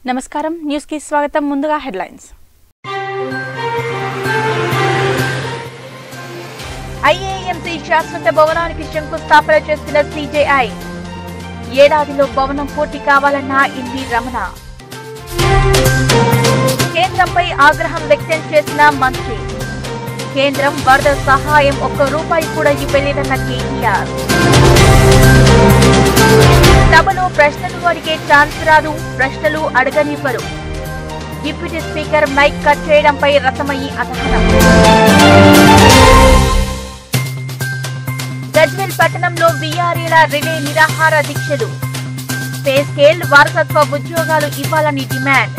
నమస్కారం న్యూస్ కి స్వాగతం ముందుగా హెడ్లైన్స్ ఐఏఎంసీ శాశ్వత భవనానికి శంకుస్థాపన చేసిన సిజేఐ ఏడాదిలో భవనం పూర్తి కావాలన్న ఇండి రమణ కేంద్రంపై ఆగ్రహం వ్యక్తం చేసిన మంత్రి కేంద్రం వరద సహాయం ఒక్క రూపాయి కూడా ఇవ్వలేదన్న కేటీఆర్ సభలో ప్రశ్నలు అడిగే ఛాన్స్ రాదు ప్రశ్నలు అడగనివ్వరు డిప్యూటీ స్పీకర్ మైక్ కట్ చేయడంపై రసమయ్యి అసహనం గజ్వెల్ పట్టణంలో వీఆర్ఏల రిలే నిరాహార దీక్షలు పే స్కేల్ వారసత్వ ఉద్యోగాలు ఇవ్వాలని డిమాండ్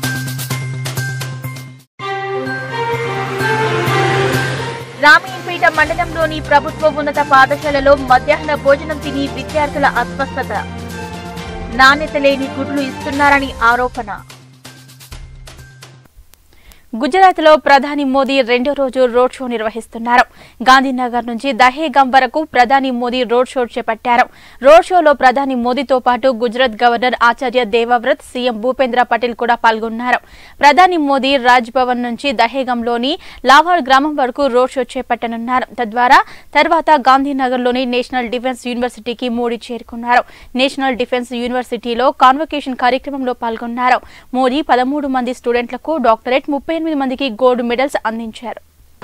రామయ్యపేట మండలంలోని ప్రభుత్వ ఉన్నత పాఠశాలలో మధ్యాహ్న భోజనం తిని విద్యార్థుల అస్వస్థత నాణ్యత లేని గుడ్లు ఇస్తున్నారని ఆరోపణ గుజరాత్ లో ప్రధాని మోదీ రెండో రోజు రోడ్ షో నిర్వహిస్తున్నారు గాంధీనగర్ నుంచి దహేగం వరకు ప్రధాని మోదీ రోడ్ షో చేపట్టారు రోడ్ షోలో ప్రధాని మోదీతో పాటు గుజరాత్ గవర్నర్ ఆచార్య దేవవ్రత్ సీఎం భూపేంద్ర పటేల్ కూడా పాల్గొన్నారు ప్రధాని మోదీ రాజ్ భవన్ నుంచి దహేగంలోని లావాల్ గ్రామం వరకు రోడ్ షో చేపట్టనున్నారు తద్వారా తర్వాత గాంధీనగర్లోని నేషనల్ డిఫెన్స్ యూనివర్సిటీకి మోడీ చేరుకున్నారు నేషనల్ డిఫెన్స్ యూనివర్సిటీలో కాన్వకేషన్ కార్యక్రమంలో పాల్గొన్నారు మోదీ పదమూడు మంది స్టూడెంట్లకు డాక్టరేట్ ముప్పై ఎనిమిది మందికి గోల్డ్ మెడల్స్ అందించారు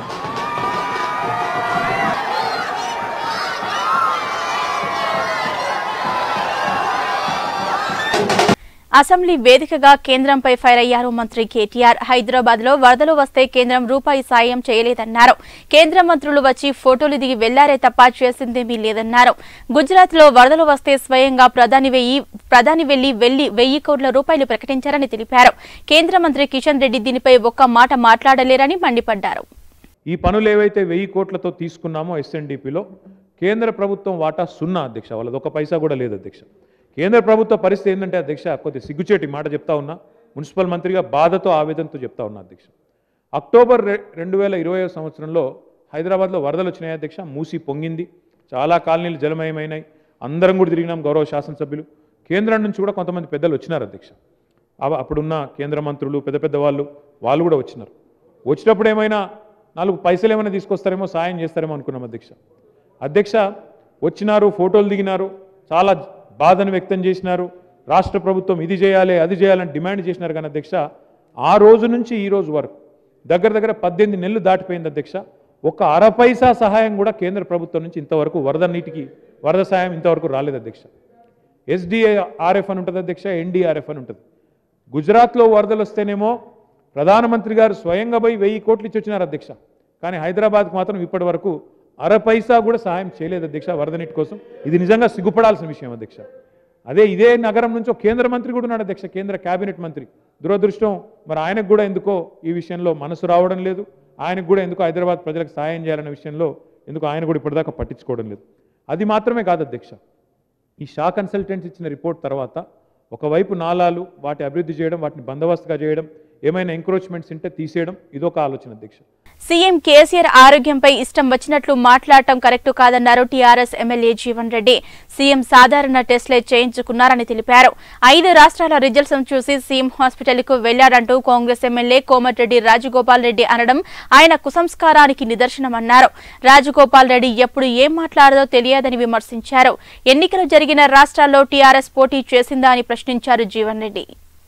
అసెంబ్లీ వేదికగా కేంద్రంపై ఫైర్ అయ్యారు మంత్రి కేటీఆర్ హైదరాబాద్ లో వరదలు వస్తే కేంద్రం రూపాయి సాయం చేయలేదన్నారు కేంద్ర మంత్రులు వచ్చి ఫోటోలు దిగి వెళ్లారే తప్ప చేసిందేమీ లేదన్నారు గుజరాత్ లో వరదలు వస్తే స్వయంగా ప్రధాని వెయ్యి ప్రధాని వెళ్లి వెళ్లి వెయ్యి కోట్ల రూపాయలు ప్రకటించారని తెలిపారు కేంద్ర మంత్రి కిషన్ రెడ్డి దీనిపై ఒక్క మాట మాట్లాడలేరని మండిపడ్డారు ఈ పనులు ఏవైతే వెయ్యి కోట్లతో తీసుకున్నామో ఎస్ఎన్డిపిలో కేంద్ర ప్రభుత్వం వాటా సున్నా అధ్యక్ష వాళ్ళది ఒక పైసా కూడా లేదు అధ్యక్ష కేంద్ర ప్రభుత్వ పరిస్థితి ఏంటంటే అధ్యక్ష కొద్ది సిగ్గుచేటి మాట చెప్తా ఉన్నా మున్సిపల్ మంత్రిగా బాధతో ఆవేదనతో చెప్తా ఉన్నా అధ్యక్ష అక్టోబర్ రె- రెండు వేల ఇరవై సంవత్సరంలో హైదరాబాద్లో వరదలు వచ్చినాయి అధ్యక్ష మూసి పొంగింది చాలా కాలనీలు జలమయమైనాయి అందరం కూడా తిరిగినాం గౌరవ శాసనసభ్యులు కేంద్రం నుంచి కూడా కొంతమంది పెద్దలు వచ్చినారు అధ్యక్ష అవ- అప్పుడున్న కేంద్ర మంత్రులు పెద్ద పెద్ద వాళ్ళు వాళ్ళు కూడా వచ్చినారు వచ్చినప్పుడు ఏమైనా నాలుగు పైసలు ఏమైనా తీసుకొస్తారేమో సాయం చేస్తారేమో అనుకున్నాం అధ్యక్ష అధ్యక్ష వచ్చినారు ఫోటోలు దిగినారు చాలా బాధను వ్యక్తం చేసినారు రాష్ట్ర ప్రభుత్వం ఇది చేయాలి అది చేయాలని డిమాండ్ చేసినారు కానీ అధ్యక్ష ఆ రోజు నుంచి ఈ రోజు వరకు దగ్గర దగ్గర పద్దెనిమిది నెలలు దాటిపోయింది అధ్యక్ష ఒక అర పైసా సహాయం కూడా కేంద్ర ప్రభుత్వం నుంచి ఇంతవరకు వరద నీటికి వరద సాయం ఇంతవరకు రాలేదు అధ్యక్ష ఎస్డిఆర్ఎఫ్ అని ఉంటుంది అధ్యక్ష ఎన్డీఆర్ఎఫ్ అని ఉంటుంది గుజరాత్లో వరదలు వస్తేనేమో ప్రధానమంత్రి గారు స్వయంగా పోయి వెయ్యి కోట్లు ఇచ్చి వచ్చినారు అధ్యక్ష కానీ హైదరాబాద్కు మాత్రం ఇప్పటి వరకు అర పైసా కూడా సహాయం చేయలేదు అధ్యక్ష వరద నీటి కోసం ఇది నిజంగా సిగ్గుపడాల్సిన విషయం అధ్యక్ష అదే ఇదే నగరం నుంచి ఒక కేంద్ర మంత్రి కూడా ఉన్నాడు అధ్యక్ష కేంద్ర కేబినెట్ మంత్రి దురదృష్టం మరి ఆయనకు కూడా ఎందుకో ఈ విషయంలో మనసు రావడం లేదు ఆయనకు కూడా ఎందుకో హైదరాబాద్ ప్రజలకు సహాయం చేయాలనే విషయంలో ఎందుకు ఆయన కూడా ఇప్పటిదాకా పట్టించుకోవడం లేదు అది మాత్రమే కాదు అధ్యక్ష ఈ షా కన్సల్టెంట్స్ ఇచ్చిన రిపోర్ట్ తర్వాత ఒకవైపు నాలాలు వాటి అభివృద్ధి చేయడం వాటిని బందోబస్తుగా చేయడం ఏమైనా ఎంక్రోచ్మెంట్స్ ఉంటే తీసేయడం ఇదొక ఆలోచన అధ్యక్ష సీఎం కేసీఆర్ ఆరోగ్యంపై ఇష్టం వచ్చినట్లు మాట్లాడటం కరెక్ట్ కాదన్నారు TRS MLA Jeevan Reddy CM సాధారణ టెస్టులే చేయించుకున్నారని తెలిపారు ఐదు రాష్ట్రాల రిజల్ట్స్ చూసి సీఎం హాస్పిటల్ కు వెళ్లాడంటూ కాంగ్రెస్ ఎమ్మెల్యే కోమటిరెడ్డి రాజగోపాల్ రెడ్డి అనడం ఆయన కుసంస్కారానికి నిదర్శనమన్నారు రాజగోపాల్ రెడ్డి ఎప్పుడు ఏం మాట్లాడదో తెలియదని విమర్శించారు ఎన్నికలు జరిగిన రాష్ట్రాల్లో టీఆర్ఎస్ పోటీ చేసిందా అని ప్రశ్నించారు జీవన్ రెడ్డి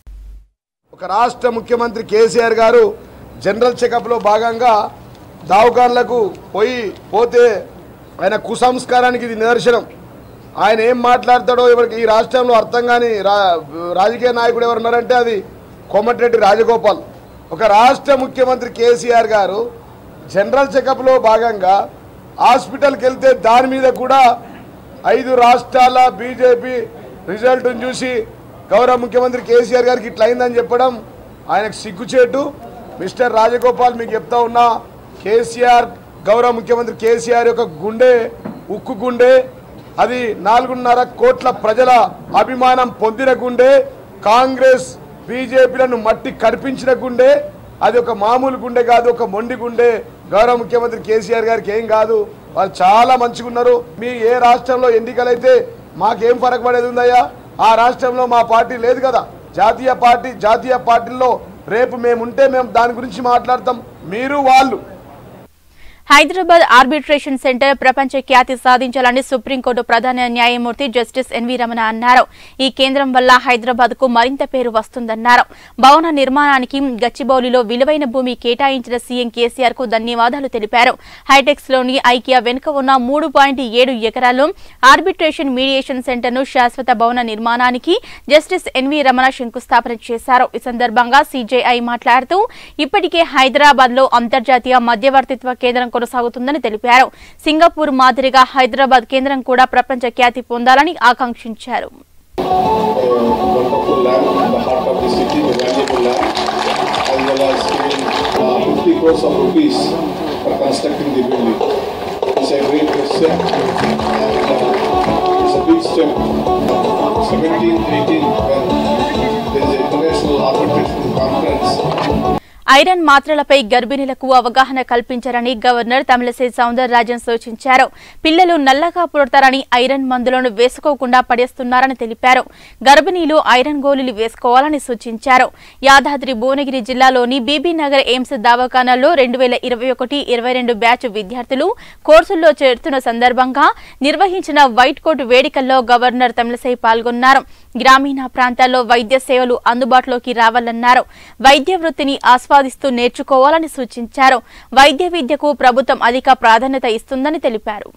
ఒక రాష్ట్ర ముఖ్యమంత్రి కేసీఆర్ గారు జనరల్ చెకప్లో భాగంగా దావకాన్లకు పోయి పోతే ఆయన కుసంస్కారానికి ఇది నిదర్శనం ఆయన ఏం మాట్లాడతాడో ఎవరికి ఈ రాష్ట్రంలో అర్థం కాని రా రాజకీయ నాయకుడు ఎవరు ఉన్నారంటే అది కోమటిరెడ్డి రాజగోపాల్ ఒక రాష్ట్ర ముఖ్యమంత్రి కేసీఆర్ గారు జనరల్ చెకప్లో భాగంగా హాస్పిటల్కి వెళ్తే దాని మీద కూడా ఐదు రాష్ట్రాల బీజేపీ రిజల్ట్ను చూసి గౌరవ ముఖ్యమంత్రి కేసీఆర్ గారికి ఇట్లా అయిందని చెప్పడం ఆయనకు సిగ్గుచేటు మిస్టర్ రాజగోపాల్ మీకు చెప్తా ఉన్నా కేసీఆర్ గౌరవ ముఖ్యమంత్రి కేసీఆర్ యొక్క గుండె ఉక్కు గుండె అది నాలుగున్నర కోట్ల ప్రజల అభిమానం పొందిన గుండె కాంగ్రెస్ బీజేపీలను మట్టి కనిపించిన గుండె అది ఒక మామూలు గుండె కాదు ఒక మొండి గుండె గౌరవ ముఖ్యమంత్రి కేసీఆర్ గారికి ఏం కాదు వాళ్ళు చాలా మంచిగా ఉన్నారు మీ ఏ రాష్ట్రంలో ఎన్నికలైతే మాకేం ఫరక పడేది ఉందయ్యా ఆ రాష్ట్రంలో మా పార్టీ లేదు కదా జాతీయ పార్టీ జాతీయ పార్టీల్లో రేపు మేము ఉంటే మేము దాని గురించి మాట్లాడతాం మీరు వాళ్ళు హైదరాబాద్ ఆర్బిట్రేషన్ సెంటర్ ప్రపంచ ఖ్యాతి సాధించాలని సుప్రీంకోర్టు ప్రధాన న్యాయమూర్తి జస్టిస్ ఎన్వి రమణ అన్నారు ఈ కేంద్రం వల్ల హైదరాబాద్ కు మరింత పేరు వస్తుందన్నారు భవన నిర్మాణానికి గచ్చిబౌలిలో విలువైన భూమి కేటాయించిన సీఎం కేసీఆర్ కు ధన్యవాదాలు తెలిపారు హైటెక్స్ లోని ఐకియా వెనుక ఉన్న మూడు పాయింట్ ఏడు ఎకరాల్లో ఆర్బిట్రేషన్ మీడియేషన్ సెంటర్ ను శాశ్వత భవన నిర్మాణానికి జస్టిస్ ఎన్వి రమణ శంకుస్థాపన చేశారు ఈ సందర్భంగా సీజేఐ మాట్లాడుతూ ఇప్పటికే హైదరాబాద్ లో అంతర్జాతీయ మధ్యవర్తిత్వ కేంద్రం కొనసాగుతుందని తెలిపారు సింగపూర్ మాదిరిగా హైదరాబాద్ కేంద్రం కూడా ప్రపంచ ఖ్యాతి పొందాలని ఆకాంక్షించారు wonderful land in the heart of the city, the valuable land, as well as giving uh, 50 crores of rupees for constructing the building. It's a great gesture and uh, it's a big step. 17, 18, when there is an international arbitration conference iron మాత్రలపై గర్భిణీలకు అవగాహన కల్పించారని governor Tamilisai Soundararajan సూచించారు పిల్లలు నల్లగా పుడతారని iron మందులను వేసుకోకుండా పడేస్తున్నారని తెలిపారు గర్భిణీలు ఐరన్ గోళీలు వేసుకోవాలని సూచించారు యాదాద్రి భువనగిరి జిల్లాలోని బీబీనగర్ ఎయిమ్స్ దవాఖానాలో రెండు వేల ఇరవై ఒకటి ఇరవై రెండు బ్యాచ్ విద్యార్థులు కోర్సుల్లో చేరుతున్న సందర్భంగా నిర్వహించిన వైట్ కోట్ వేడుకల్లో గవర్నర్ తమిళసై పాల్గొన్నారు గ్రామీణ ప్రాంతాల్లో వైద్య సేవలు అందుబాటులోకి రావాలన్నారు వైద్య వృత్తిని ఆస్వాదిస్తూ నేర్చుకోవాలని సూచించారు వైద్య విద్యకు ప్రభుత్వం అధిక ప్రాధాన్యత ఇస్తుందని తెలిపారు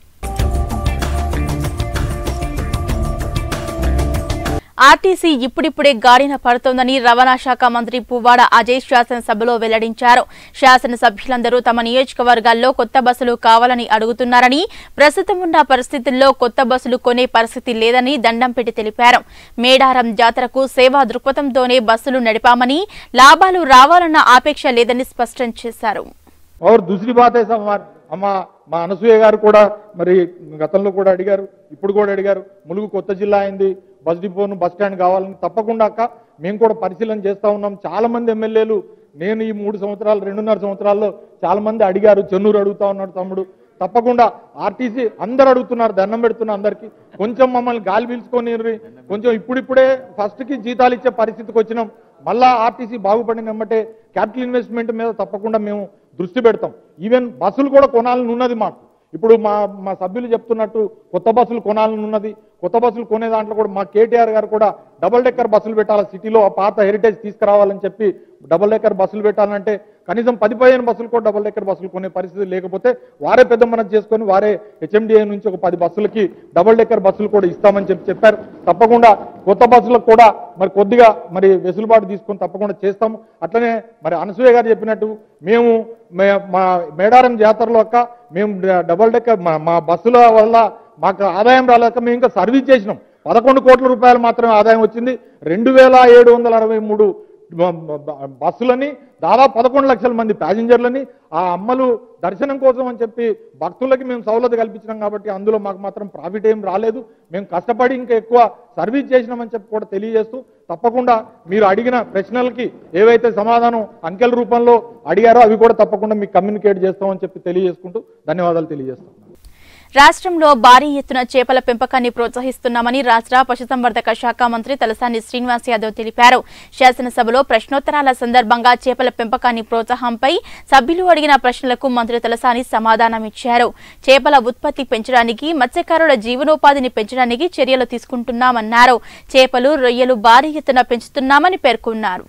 ఆర్టీసీ ఇప్పుడిప్పుడే గాడిన పడుతోందని రవాణా శాఖ మంత్రి పువ్వాడ అజయ్ శాసనసభలో వెల్లడించారు శాసనసభ్యులందరూ తమ నియోజకవర్గాల్లో కొత్త బస్సులు కావాలని అడుగుతున్నారని ప్రస్తుతం ఉన్న పరిస్థితుల్లో కొత్త బస్సులు కొనే పరిస్థితి లేదని దండంపెట్టి తెలిపారు మేడారం జాతరకు సేవా దృక్పథంతోనే బస్సులు నడిపామని లాభాలు రావాలన్న ఆపేక్ష లేదని స్పష్టం చేశారు और दूसरी बात है सब हमार అమ్మ మా అనసూయ గారు కూడా మరి గతంలో కూడా అడిగారు ఇప్పుడు కూడా అడిగారు ములుగు కొత్త జిల్లా అయింది బస్ డిపోను బస్ స్టాండ్ కావాలని తప్పకుండా అక్క మేము కూడా పరిశీలన చేస్తా ఉన్నాం చాలా మంది ఎమ్మెల్యేలు నేను ఈ మూడు సంవత్సరాలు రెండున్నర సంవత్సరాల్లో చాలా మంది అడిగారు చెన్నూరు అడుగుతా ఉన్నాడు తమ్ముడు తప్పకుండా ఆర్టీసీ అందరు అడుగుతున్నారు దండం పెడుతున్నారు అందరికి కొంచెం మమ్మల్ని గాలి పీల్చుకొని కొంచెం ఇప్పుడిప్పుడే ఫస్ట్ కి జీతాలు ఇచ్చే పరిస్థితికి వచ్చినాం మళ్ళా ఆర్టీసీ బాగుపడిన వెంబటే క్యాపిటల్ ఇన్వెస్ట్మెంట్ మీద తప్పకుండా మేము దృష్టి పెడతాం ఈవెన్ బస్సులు కూడా కొనాలని ఉన్నది మాకు ఇప్పుడు మా మా సభ్యులు చెప్తున్నట్టు కొత్త బస్సులు కొనాలని ఉన్నది కొత్త బస్సులు కొనే దాంట్లో కూడా మా కేటీఆర్ గారు కూడా డబుల్ డెక్కర్ బస్సులు పెట్టాలి సిటీలో ఆ పాత హెరిటేజ్ తీసుకురావాలని చెప్పి డబుల్ డెక్కర్ బస్సులు పెట్టాలంటే కనీసం పది పదిహేను బస్సులు కూడా డబుల్ డెక్కర్ బస్సులు కొనే పరిస్థితి లేకపోతే వారే పెద్ద మనసు చేసుకొని వారే హెచ్ఎండిఏ నుంచి ఒక పది బస్సులకి డబుల్ డెక్కర్ బస్సులు కూడా ఇస్తామని చెప్పి చెప్పారు తప్పకుండా కొత్త బస్సులకు కూడా మరి కొద్దిగా మరి వెసులుబాటు తీసుకొని తప్పకుండా చేస్తాము అట్లనే మరి అనసూయ గారు చెప్పినట్టు మేము మే- మా మేడారం జాతరలో అక్క మేము డ- డబుల్ డెక్కర్ మా- మా బస్సుల వల్ల మాకు ఆదాయం రాలేక మేము ఇంకా సర్వీస్ చేసినాం పదకొండు కోట్ల రూపాయలు మాత్రమే ఆదాయం వచ్చింది రెండు వేల ఏడు వందల అరవై మూడు బ- బ- బస్సులని దాదాపు పదకొండు లక్షల మంది ప్యాసింజర్లని ఆ అమ్మలు దర్శనం కోసం అని చెప్పి భక్తులకి మేము సౌలత కల్పించినాం కాబట్టి అందులో మాకు మాత్రం ప్రాఫిట్ ఏం రాలేదు మేము కష్టపడి ఇంకా ఎక్కువ సర్వీస్ చేసినామని చెప్పి కూడా తెలియజేస్తూ తప్పకుండా మీరు అడిగిన ప్రశ్నలకి ఏవైతే సమాధానం అంకెల రూపంలో అడిగారో అవి కూడా తప్పకుండా మీకు కమ్యూనికేట్ చేస్తామని చెప్పి తెలియజేసుకుంటూ ధన్యవాదాలు తెలియజేస్తున్నాను రాష్ట్రంలో భారీ ఎత్తున చేపల పెంపకాన్ని ప్రోత్సహిస్తున్నామని రాష్ట్ర పశుసంవర్ధక శాఖ మంత్రి తలసాని శ్రీనివాస్ యాదవ్ తెలిపారు శాసనసభలో ప్రశ్నోత్తరాల సందర్భంగా చేపల పెంపకాన్ని ప్రోత్సాహంపై సభ్యులు అడిగిన ప్రశ్నలకు మంత్రి తలసాని సమాధానమిచ్చారు చేపల ఉత్పత్తి పెంచడానికి మత్స్యకారుల జీవనోపాధిని పెంచడానికి చర్యలు తీసుకుంటున్నామన్నారు చేపలు రొయ్యలు భారీ ఎత్తున పెంచుతున్నామని పేర్కొన్నారు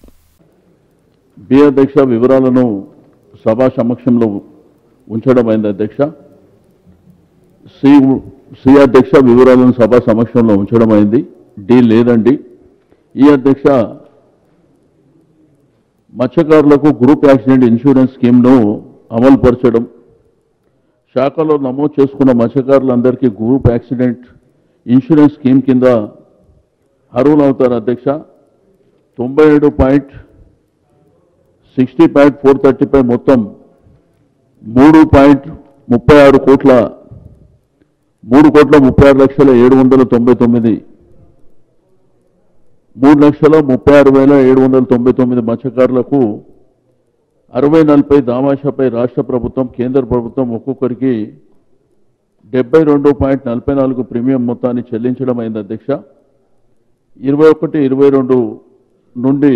బి అధ్యక్ష వివరాలను సభా సమక్షంలో ఉంచడం అయింది అధ్యక్ష సి సి అధ్యక్ష వివరాలను సభా సమక్షంలో ఉంచడం అయింది డి లేదండి ఈ అధ్యక్ష మత్స్యకారులకు గ్రూప్ యాక్సిడెంట్ ఇన్సూరెన్స్ స్కీమ్ను అమలుపరచడం శాఖలో నమోదు చేసుకున్న మత్స్యకారులందరికీ గ్రూప్ యాక్సిడెంట్ ఇన్సూరెన్స్ స్కీమ్ కింద అర్హులు అవుతారు అధ్యక్ష తొంభై ఏడు point sixty point four thirty five మొత్తం మూడు పాయింట్ ముప్పై ఆరు కోట్ల మూడు కోట్ల ముప్పై ఆరు లక్షల ఏడు వందల తొంభై తొమ్మిది మూడు లక్షల ముప్పై ఆరు వేల ఏడు వందల తొంభై తొమ్మిది మత్స్యకారులకు అరవై నలభై దామాషాపై రాష్ట్ర ప్రభుత్వం కేంద్ర ప్రభుత్వం ఒక్కొక్కరికి డెబ్బై రెండు పాయింట్ నలభై నాలుగు ప్రీమియం మొత్తాన్ని చెల్లించడం అయింది అధ్యక్ష ఇరవై ఒకటి ఇరవై రెండు నుండి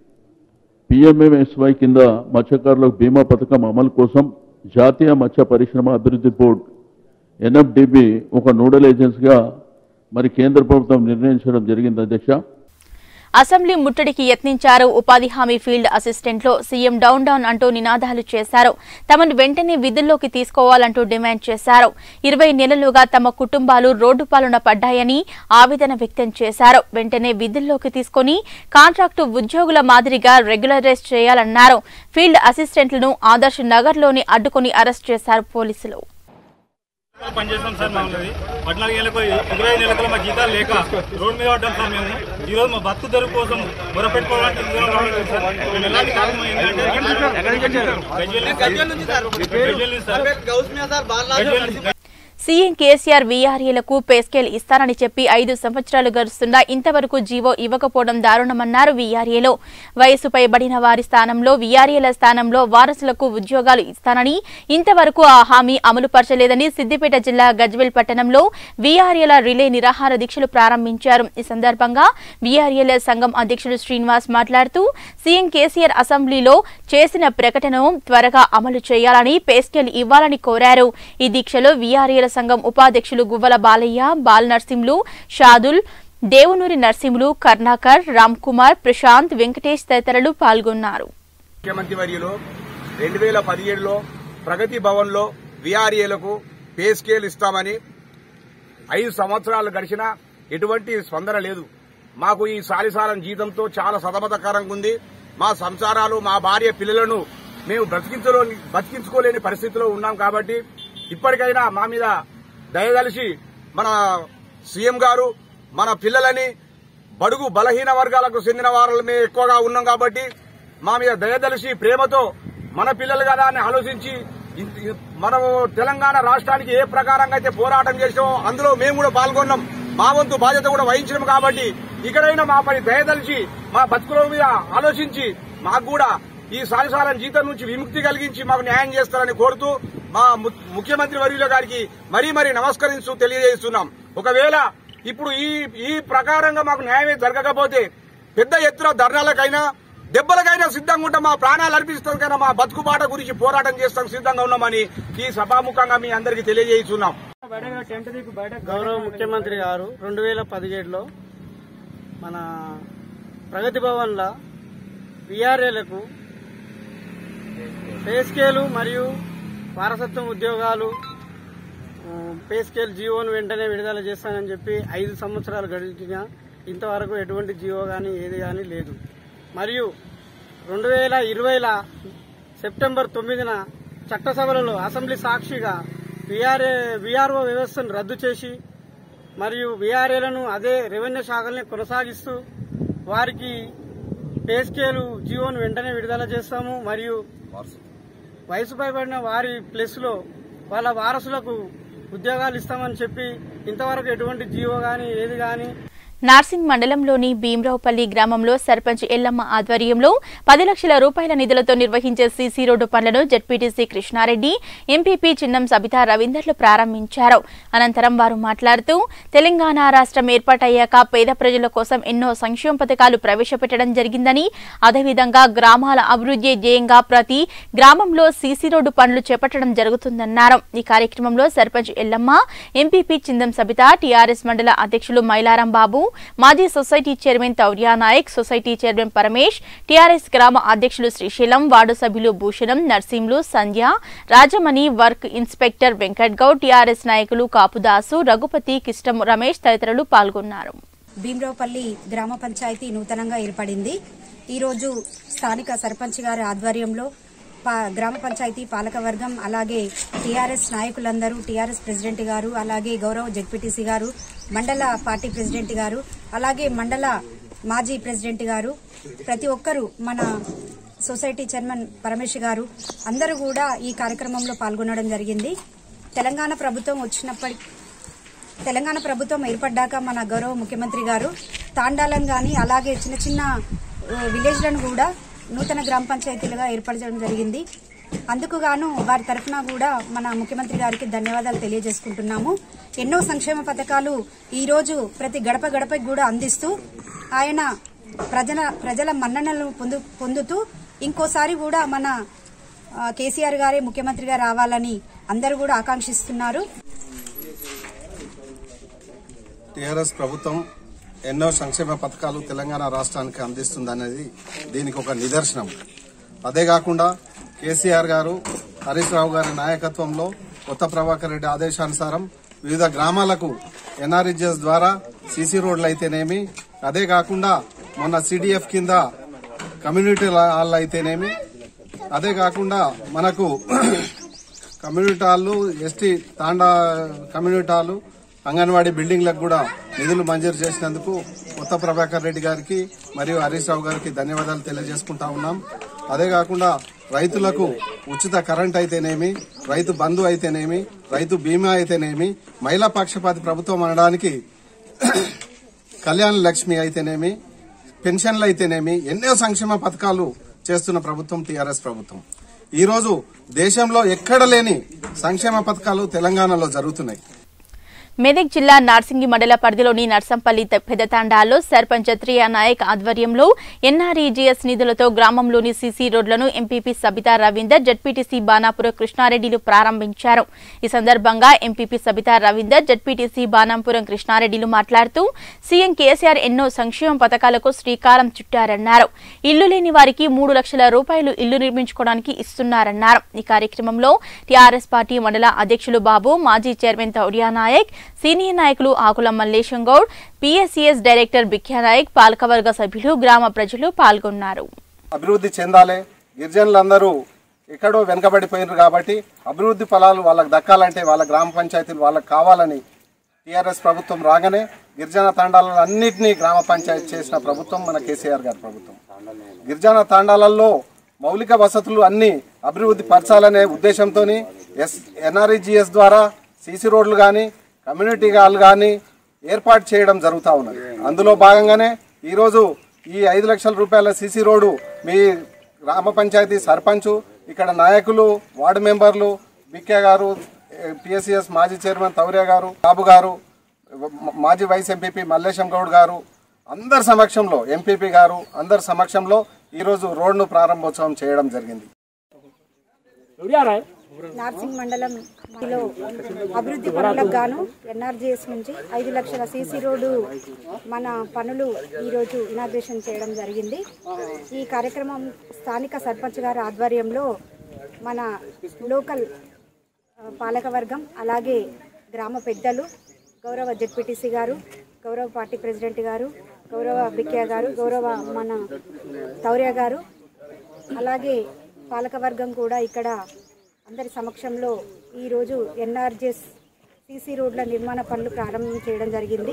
పిఎంఎంఎస్వై కింద మత్స్యకారులకు బీమా పథకం అమలు కోసం జాతీయ మత్స్య పరిశ్రమ అభివృద్ధి బోర్డు ఎన్ఎఫ్డిబి ఒక నోడల్ ఏజెన్సీగా మరి కేంద్ర ప్రభుత్వం నిర్ణయించడం జరిగింది అధ్యక్ష అసెంబ్లీ ముట్టడికి యత్నించారు ఉపాధి హామీ ఫీల్డ్ అసిస్టెంట్లు సీఎం డౌన్ డౌన్ అంటూ నినాదాలు చేశారు తమను వెంటనే విధుల్లోకి తీసుకోవాలంటూ డిమాండ్ చేశారు ఇరవై నెలలుగా తమ కుటుంబాలు రోడ్డు పాలన పడ్డాయని ఆవేదన వ్యక్తం చేశారు వెంటనే విధుల్లోకి తీసుకుని కాంట్రాక్టు ఉద్యోగుల మాదిరిగా రెగ్యులరైజ్ చేయాలన్నారు ఫీల్డ్ అసిస్టెంట్లను ఆదర్శ్ నగర్లోని అడ్డుకుని అరెస్ట్ చేశారు పోలీసులు పనిచేస్తాం సార్ మమ్మల్ని పద్నాలుగు ఏళ్ళకు ఇరవై నెలలకు మా జీతాలు లేక రోడ్ మీద పడ్డాం సార్ మేము ఈ రోజు మా బతుకు తెరువు కోసం మొరపెట్టుకోవడానికి ఇంత దూరం రావడం లేదు సార్ మేము ఎలాంటి కారణం ఏంటంటే గజ్వేల్ నుంచి సార్ గజ్వేల్ నుంచి సార్ గజ్వేల్ నుంచి సీఎం కేసీఆర్ వీఆర్ఏలకు పే స్కేల్ ఇస్తానని చెప్పి ఐదు సంవత్సరాలు గడుస్తున్నా ఇంతవరకు జీవో ఇవ్వకపోవడం దారుణమన్నారు వీఆర్ఏలో వయసు పైబడిన వారి స్థానంలో వీఆర్ఏల స్థానంలో వారసులకు ఉద్యోగాలు ఇస్తానని ఇంతవరకు ఆ హామీ అమలు పరచలేదని సిద్దిపేట జిల్లా గజ్వేల్ పట్టణంలో వీఆర్ఏల రిలే నిరాహార దీక్షలు ప్రారంభించారు ఈ సందర్భంగా వీఆర్ఏల సంఘం అధ్యక్షుడు శ్రీనివాస్ మాట్లాడుతూ సీఎం కేసీఆర్ అసెంబ్లీలో చేసిన ప్రకటనను త్వరగా అమలు చేయాలని పే స్కేల్ ఇవ్వాలని కోరారు ఈ దీక్షలో వీఆర్ఏల సంఘం ఉపాధ్యక్షులు గువ్వల బాలయ్య బాల్ నర్సింలు షాదుల్ దేవునూరి నర్సింలు కర్ణాకర్ రామ్ కుమార్ ప్రశాంత్ వెంకటేష్ తదితరులు పాల్గొన్నారు ముఖ్యమంత్రి వర్యులు రెండు వేల పదిహేడులో ప్రగతి భవన్లో విఆర్ఏలకు పే స్కేల్ ఇస్తామని ఐదు సంవత్సరాలు గడిచినా ఎటువంటి స్పందన లేదు మాకు ఈ సాలిసాలం జీతంతో చాలా సతమతకరంగా ఉంది మా సంసారాలు మా భార్య పిల్లలను మేము బ్రతికించలో బతికించుకోలేని పరిస్థితిలో ఉన్నాం కాబట్టి ఇప్పటికైనా మా మీద దయదలిచి మన సీఎం గారు మన పిల్లలని బడుగు బలహీన వర్గాలకు చెందిన వారమే ఎక్కువగా ఉన్నాం కాబట్టి మా మీద దయదలిచి ప్రేమతో మన పిల్లలు కదా అని ఆలోచించి ఇంత- ఇ- మనము తెలంగాణ రాష్ట్రానికి ఏ ప్రకారంగా అయితే పోరాటం చేసామో అందులో మేము కూడా పాల్గొన్నాం మా వంతు బాధ్యత కూడా వహించడం కాబట్టి ఇకడైనా మాపై దయదలిచి మా బతుకుల మీద ఆలోచించి మాకు కూడా ఈ సాలిసాలం జీతం నుంచి విముక్తి కలిగించి మాకు న్యాయం చేస్తారని కోరుతూ మా ము- ముఖ్యమంత్రి వర్యుల గారికి మరీ మరీ నమస్కరిస్తూ తెలియజేస్తున్నాం ఒకవేళ ఇప్పుడు ఈ ఈ ప్రకారంగా మాకు న్యాయమే జరగకపోతే పెద్ద ఎత్తున ధర్నాలకైనా దెబ్బలకైనా సిద్ధంగా ఉంటాం మా ప్రాణాలు అర్పిస్తాం కన్నా మా బతుకు బాట గురించి పోరాటం చేస్తాం సిద్ధంగా ఉన్నామని ఈ సభాముఖంగా మీ అందరికీ తెలియజేస్తున్నాం గౌరవ ముఖ్యమంత్రి గారు రెండు వేల పదిహేడులో మన ప్రగతి భవన్లో విఆర్ఏలకు పే స్కేలు మరియు వారసత్వం ఉద్యోగాలు ఆ, పే స్కేల్ జీవోను వెంటనే విడుదల చేస్తానని చెప్పి ఐదు సంవత్సరాలు గడిచినా ఇంతవరకు ఎటువంటి జీవో కానీ ఏది కానీ లేదు మరియు రెండు వేల ఇరవైల సెప్టెంబర్ తొమ్మిదిన చట్టసభలలో అసెంబ్లీ సాక్షిగా విఆర్ఏ విఆర్ఓ వ్యవస్థను రద్దు చేసి మరియు విఆర్ఏలను అదే రెవెన్యూ శాఖల్ని కొనసాగిస్తూ వారికి పే స్కేలు జీవోను వెంటనే విడుదల చేస్తాము మరియు వయసు పైబడిన వారి ప్లేస్లో వాళ్ళ వారసులకు ఉద్యోగాలు ఇస్తామని చెప్పి ఇంతవరకు ఎటువంటి జీవో కానీ ఏది కానీ నార్సింగ్ మండలంలోని భీమరావుపల్లి గ్రామంలో సర్పంచ్ ఎల్లమ్మ ఆధ్వర్యంలో పది లక్షల రూపాయల నిధులతో నిర్వహించే సీసీ రోడ్డు పనులను జడ్పీటీసీ కృష్ణారెడ్డి ఎంపీపీ చిన్నం సబితా రవీందర్లు ప్రారంభించారు అనంతరం వారు మాట్లాడుతూ తెలంగాణ రాష్ట్రం ఏర్పాటయ్యాక పేద ప్రజల కోసం ఎన్నో సంక్షేమ పథకాలు ప్రవేశపెట్టడం జరిగిందని అదేవిధంగా గ్రామాల అభివృద్ధి ధ్యేయంగా ప్రతి గ్రామంలో సీసీ రోడ్డు పనులు చేపట్టడం జరుగుతుందన్నారు ఈ కార్యక్రమంలో సర్పంచ్ ఎల్లమ్మ ఎంపీపీ చిందం సబిత టీఆర్ఎస్ మండల అధ్యక్షులు మైలారం బాబు మాజీ society chairman Taurya Nayak society chairman Paramesh TRS గ్రామ అధ్యక్షులు శ్రీశైలం వార్డు సభ్యులు Bhushanam Narsimlu Sandhya Rajamani work inspector Venkat Goud TRS నాయకులు కాపుదాసు రఘుపతి కిష్టం రమేష్ తదితరులు పాల్గొన్నారు భీమరావుపల్లి గ్రామ పంచాయతీ నూతనంగా ఏర్పడింది ఈరోజు స్థానిక సర్పంచ్ గారి ఆధ్వర్యంలో పా- గ్రామ పంచాయతీ పాలకవర్గం అలాగే టీఆర్ఎస్ నాయకులందరూ టీఆర్ఎస్ ప్రెసిడెంట్ గారు అలాగే గౌరవ జెడ్పీటీసీ గారు మండల పార్టీ ప్రెసిడెంట్ గారు అలాగే మండల మాజీ ప్రెసిడెంట్ గారు ప్రతి ఒక్కరూ మన సొసైటీ చైర్మన్ పరమేష్ గారు అందరూ కూడా ఈ కార్యక్రమంలో పాల్గొనడం జరిగింది తెలంగాణ ప్రభుత్వం వచ్చినప్పటి తెలంగాణ ప్రభుత్వం ఏర్పడ్డాక మన గౌరవ ముఖ్యమంత్రి గారు తాండాలను గాని అలాగే చిన్న చిన్న ఆ, విలేజ్లను కూడా నూతన గ్రామ పంచాయతీలుగా ఏర్పరచడం జరిగింది అందుకు గాను వారి తరఫున కూడా మన ముఖ్యమంత్రి గారికి ధన్యవాదాలు తెలియజేసుకుంటున్నాము ఎన్నో సంక్షేమ పథకాలు ఈ రోజు ప్రతి గడప గడపకి కూడా అందిస్తూ ఆయన ప్రజల ప్రజల మన్ననలను పొందు పొందుతూ ఇంకోసారి కూడా మన ఆ, కేసీఆర్ గారే ముఖ్యమంత్రిగా రావాలని అందరూ కూడా ఆకాంక్షిస్తున్నారు టీఆర్ఎస్ ప్రభుత్వం ఎన్నో సంక్షేమ పథకాలు తెలంగాణ రాష్ట్రానికి అందిస్తుందనేది దీనికి ఒక నిదర్శనం అదే కాకుండా కేసీఆర్ గారు హరీష్ రావు గారి నాయకత్వంలో కొత్త ప్రభాకర్ రెడ్డి ఆదేశానుసారం వివిధ గ్రామాలకు ఎన్ఆర్ఇజిఎస్ ద్వారా సీసీ రోడ్లు అయితేనేమి అదే కాకుండా మొన్న సిడిఎఫ్ కింద కమ్యూనిటీ హాల్ అయితేనేమి అదే కాకుండా మనకు కమ్యూనిటీ హాళ్ళు ఎస్టీ తాండా కమ్యూనిటీ హాలు అంగన్వాడీ బిల్డింగ్లకు కూడా నిధులు మంజూరు చేసినందుకు కొత్త ప్రభాకర్ రెడ్డి గారికి మరియు హరీష్ రావు గారికి ధన్యవాదాలు తెలియజేసుకుంటా ఉన్నాం అదే కాకుండా రైతులకు ఉచిత కరెంట్ అయితేనేమి రైతు బంధు అయితేనేమి రైతు బీమా అయితేనేమి మహిళా పక్షపాతి ప్రభుత్వం అనడానికి కళ్యాణ లక్ష్మి అయితేనేమి పెన్షన్లు అయితేనేమి ఎన్నో సంక్షేమ పథకాలు చేస్తున్న ప్రభుత్వం టీఆర్ఎస్ ప్రభుత్వం ఈ రోజు దేశంలో ఎక్కడ లేని సంక్షేమ పథకాలు తెలంగాణలో జరుగుతున్నాయి మెదక్ జిల్లా నార్సింగి మండల పరిధిలోని నర్సంపల్లి త- పెదతాండాల్లో సర్పంచ్ త్రియా నాయక్ ఆధ్వర్యంలో ఎన్ఆర్ఈజీఎస్ నిధులతో గ్రామంలోని సీసీ రోడ్లను ఎంపీపీ సబితా రవీందర్ జడ్పీటీసీ బాణాపుర కృష్ణారెడ్డిలు ప్రారంభించారు ఈ సందర్భంగా ఎంపీపీ సబితా రవీందర్ జడ్పీటీసీ బాణాపురం కృష్ణారెడ్డిలు మాట్లాడుతూ సీఎం కేసీఆర్ ఎన్నో సంక్షేమ పథకాలకు శ్రీకారం చుట్టారన్నారు ఇల్లు లేని వారికి మూడు లక్షల రూపాయలు ఇల్లు నిర్మించుకోవడానికి ఇస్తున్నారన్నారు ఈ కార్యక్రమంలో టీఆర్ఎస్ పార్టీ మండల అధ్యక్షులు బాబు మాజీ చైర్మన్ తౌడియా నాయక్ సీనియర్ నాయకులు ఆకుల మల్లేశం గౌడ్ పీఎస్సీఎస్ డైరెక్టర్ బిఖ్యా నాయక్ పాలకవర్గ సభ్యులు గ్రామ ప్రజలు పాల్గొన్నారు అభివృద్ధి చెందాలి గిరిజనులందరూ ఎక్కడో వెనుకబడిపోయినారు కాబట్టి అభివృద్ధి ఫలాలు వాళ్ళకి దక్కాలంటే వాళ్ళ గ్రామ పంచాయతీలు వాళ్ళకి కావాలని టీఆర్ఎస్ ప్రభుత్వం రాగానే గిరిజన తాండాలను అన్నింటినీ గ్రామ పంచాయతీ చేసిన ప్రభుత్వం మన కేసీఆర్ గారి ప్రభుత్వం గిరిజన తాండాలలో మౌలిక వసతులు అన్ని అభివృద్ధి పరచాలనే ఉద్దేశంతో ఎస్ ఎన్ఆర్ఈజిఎస్ ద్వారా సీసీ రోడ్లు కానీ కమ్యూనిటీ హాల్ కానీ ఏర్పాటు చేయడం జరుగుతూ ఉన్నది అందులో భాగంగానే ఈరోజు ఈ ఐదు లక్షల రూపాయల సీసీ రోడ్డు మీ గ్రామ పంచాయతీ సర్పంచ్ ఇక్కడ నాయకులు వార్డు మెంబర్లు బిక్కే గారు పిఎస్సిఎస్ మాజీ చైర్మన్ తౌర్య గారు బాబు గారు మ- మాజీ వైస్ ఎంపీపీ మల్లేశం గౌడ్ గారు అందరి సమక్షంలో ఎంపీపీ గారు అందరి సమక్షంలో ఈరోజు రోడ్ను ప్రారంభోత్సవం చేయడం జరిగింది నార్సింగ్ మండలంలో అభివృద్ధి పనులకు గాను ఎన్ఆర్జీఎస్ నుంచి ఐదు లక్షల సీసీ రోడ్డు మన పనులు ఈరోజు ఇనాగ్రేషన్ చేయడం జరిగింది ఈ కార్యక్రమం స్థానిక సర్పంచ్ గారి ఆధ్వర్యంలో మన లోకల్ ఆ, పాలకవర్గం అలాగే గ్రామ పెద్దలు గౌరవ జెడ్పీటీసీ గారు గౌరవ పార్టీ ప్రెసిడెంట్ గారు గౌరవ బిక్కయ్య గారు గౌరవ మన తౌర్య గారు అలాగే పాలకవర్గం కూడా ఇక్కడ అందరి సమక్షంలో ఈరోజు ఎన్ఆర్జెస్ సీసీ రోడ్ల నిర్మాణ పనులు ప్రారంభం చేయడం జరిగింది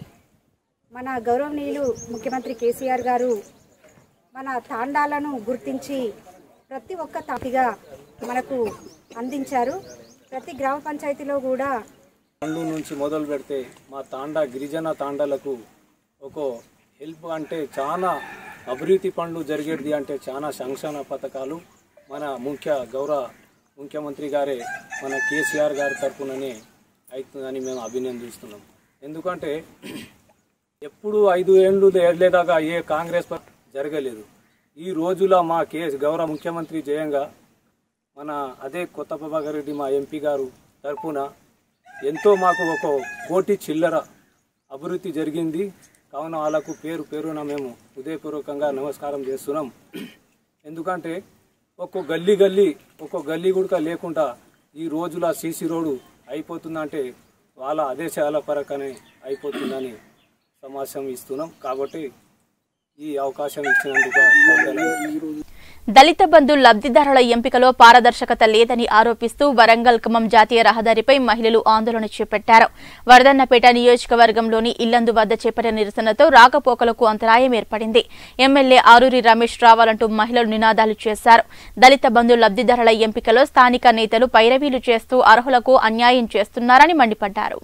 మన గౌరవనీయులు ముఖ్యమంత్రి కేసీఆర్ గారు మన తాండాలను గుర్తించి ప్రతి ఒక్క తాటిగా మనకు అందించారు ప్రతి గ్రామ పంచాయతీలో కూడా పనుల నుంచి మొదలు పెడితే మా తాండా గిరిజన తాండాలకు ఒక హెల్ప్ అంటే చాలా అభివృద్ధి పనులు జరిగేది అంటే చాలా సంక్షేమ పథకాలు మన ముఖ్య గౌరవ ముఖ్యమంత్రి గారే మన కేసీఆర్ గారి తరఫుననే అవుతుందని మేము అభినందిస్తున్నాం ఎందుకంటే ఎప్పుడు ఐదు ఏళ్ళు ఏళ్ళేదాకా ఏ కాంగ్రెస్ ప- జరగలేదు ఈ రోజులో మా కే గౌరవ ముఖ్యమంత్రి జయంగా మన అదే కొత్త ప్రభాకర్ రెడ్డి మా ఎంపీ గారు తరఫున ఎంతో మాకు ఒక కోటి చిల్లర అభివృద్ధి జరిగింది కావున వాళ్ళకు పేరు పేరున మేము హృదయపూర్వకంగా నమస్కారం చేస్తున్నాం ఎందుకంటే ఒక్కో గల్లీ గల్లీ ఒక్కో గల్లీ కూడా లేకుండా ఈ రోజుల సీసీ రోడ్డు అయిపోతుందంటే వాళ్ళ ఆదేశాల పరకనే అయిపోతుందని సమాచారం ఇస్తున్నాం కాబట్టి ఈ అవకాశం ఇచ్చినందుకు ధన్యవాదాలు. దళిత బంధు లబ్ధిదారుల ఎంపికలో పారదర్శకత లేదని ఆరోపిస్తూ వరంగల్ ఖమ్మం జాతీయ రహదారిపై మహిళలు ఆందోళన చేపట్టారు వరదన్నపేట నియోజకవర్గంలోని ఇల్లందు వద్ద చేపట్టిన నిరసనతో రాకపోకలకు అంతరాయం ఏర్పడింది ఎమ్మెల్యే ఆరూరి రమేష్ రావాలంటూ మహిళలు నినాదాలు చేశారు దళిత బంధు లబ్ధిదారుల ఎంపికలో స్థానిక నేతలు పైరవీలు చేస్తూ అర్హులకు అన్యాయం చేస్తున్నారని మండిపడ్డారు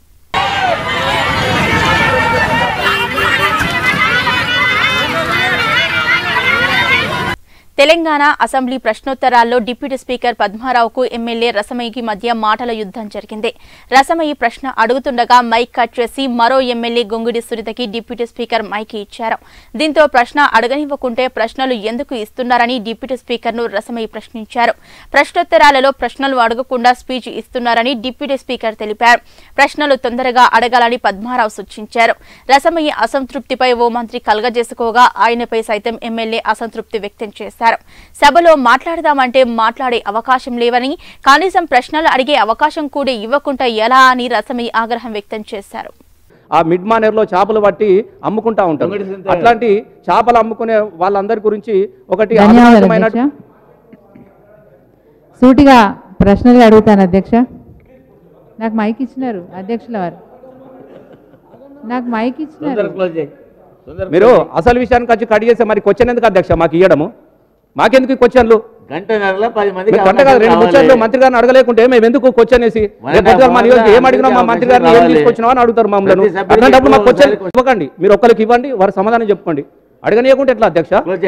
తెలంగాణ అసెంబ్లీ ప్రశ్నోత్తరాల్లో డిప్యూటీ స్పీకర్ పద్మారావుకు ఎమ్మెల్యే రసమయ్యకి మధ్య మాటల యుద్ధం జరిగింది రసమయ్య ప్రశ్న అడుగుతుండగా మైక్ కట్ చేసి మరో ఎమ్మెల్యే గొంగుడి సురితకి డిప్యూటీ స్పీకర్ మైక్ ఇచ్చారు దీంతో ప్రశ్న అడగనివ్వకుంటే ప్రశ్నలు ఎందుకు ఇస్తున్నారని డిప్యూటీ స్పీకర్ను రసమయ్య ప్రశ్నించారు ప్రశ్నోత్తరాలలో ప్రశ్నలు అడగకుండా స్పీచ్ ఇస్తున్నారని డిప్యూటీ స్పీకర్ తెలిపారు ప్రశ్నలు తొందరగా అడగాలని పద్మారావు సూచించారు రసమయ్య అసంతృప్తిపై ఓ మంత్రి కలగజేసుకోగా ఆయనపై సైతం ఎమ్మెల్యే అసంతృప్తి వ్యక్తం చేశారు సభలో మాట్లాడదామంటే మాట్లాడే అవకాశం లేవని కనీసం ప్రశ్నలు అడిగే అవకాశం కూడా ఇవ్వకుండా ఎలా అని రసమయ్య ఆగ్రహం వ్యక్తం చేశారు ఆ మిడ్ మానేర్లో చేపలు పట్టి అమ్ముకుంటా ఉంటారు అట్లాంటి చేపలు అమ్ముకునే వాళ్ళందరి గురించి ఒకటి ధన్యవాదాలు అధునాతనమైన అధ్యక్ష సూటిగా ప్రశ్నలు అడుగుతాను అధ్యక్ష నాకు మైక్ ఇచ్చినారు అధ్యక్షుల వారు నాకు మైక్ ఇచ్చినారు మీరు అసలు విషయానికి వచ్చి కట్ చేస్తే మరి క్వశ్చన్ ఎందుకు అధ్యక్ష మాకు ఇవ్వడము మాకెందుకు ఈ క్వశ్చన్లు గంట నెలలో పది మంది మీరు గంట కాదు రెండు ముచ్చట్లు మంత్రి గారిని అడగలేకుంటే మేము ఎందుకు క్వశ్చన్ వేసి రేపు పొద్దుగాల మా నియోజక ఏం అడిగినా మా మంత్రి గారిని ఏం తీసుకొచ్చినావు అని అడుగుతారు మమ్మల్ని ప్రతి సభ్యుడికి అట్లాంటప్పుడు మాకు క్వశ్చన్ ఒకసారి ఇవ్వకండి మీరు ఒక్కరికి ఇవ్వండి వారు సమాధానం చెప్పుకోండి అడగనీయకుంటే ఎట్లా అధ్యక్ష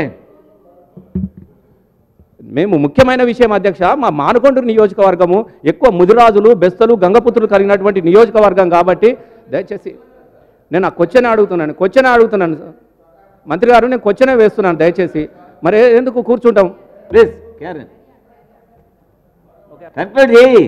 మేము ముఖ్యమైన విషయం అధ్యక్ష మా మానకొండూరు నియోజకవర్గము ఎక్కువ ముదిరాజులు బెస్తలు గంగపుత్రులు కలిగినటువంటి నియోజకవర్గం కాబట్టి దయచేసి నేను ఆ క్వశ్చన్ అడుగుతున్నాను క్వశ్చన్ అడుగుతున్నాను మంత్రి గారు నేను క్వశ్చనే వేస్తున్నాను దయచేసి మరి ఎందుకు కూర్చుంటాం ప్లీజ్ క్యారన్ కన్క్లూడ్ చేయి